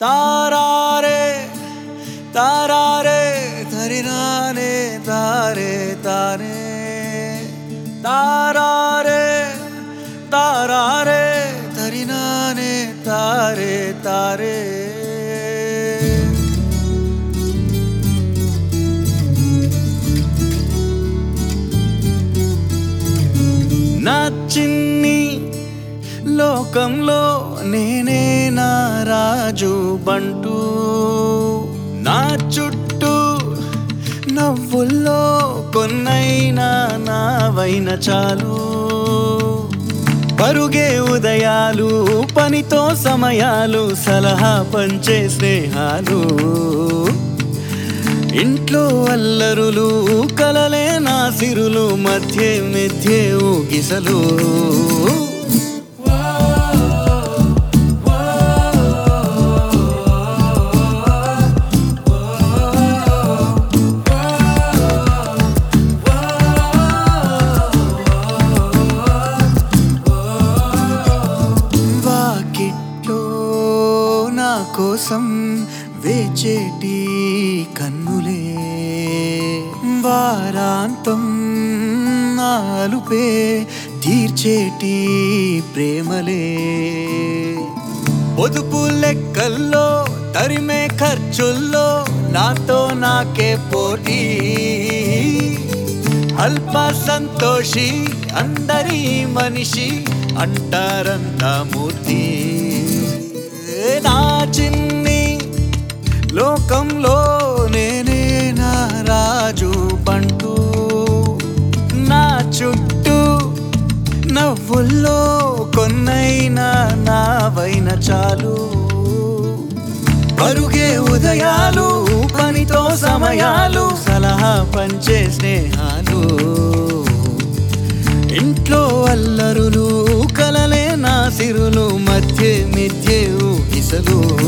తారారే తారారే తరినానే తారే తారే తారారే తారారే తరినానే తారే తారే నా చిన్ని లోకంలో నేనే నా రాజు బంటూ నా చుట్టూ నవ్వుల్లో కొన్నైనా నావైన చాలు పరుగే ఉదయాలు పనితో సమయాలు సలహా పంచే స్నేహాలు ఇంట్లో అల్లరులు కలలే నా సిరులు మధ్య మధ్య ఊగిసలు వాకిట్లో నా కోసం వేచేటి కన్నులే వారాంతం నాలుపే తీర్చేటి ప్రేమలే పొదుపు లెక్కల్లో తరిమే ఖర్చుల్లో నాతో నాకే పోటీ అల్ప సంతోషి అందరి మనిషి అంటారంతా మూర్తి నా చిన్ని లోకంలో నేనే నా రాజు పంటూ నా చుట్టూ నవ్వుల్లో కొన్నైనా నావైన చాలు పరుగే ఉదయాలు పనితో సమయాలు సలహా పంచే స్నేహాలు ఇంట్లో అల్లరులు కలలే నా సిరులు మధ్య మిథ్య ఊగిసలు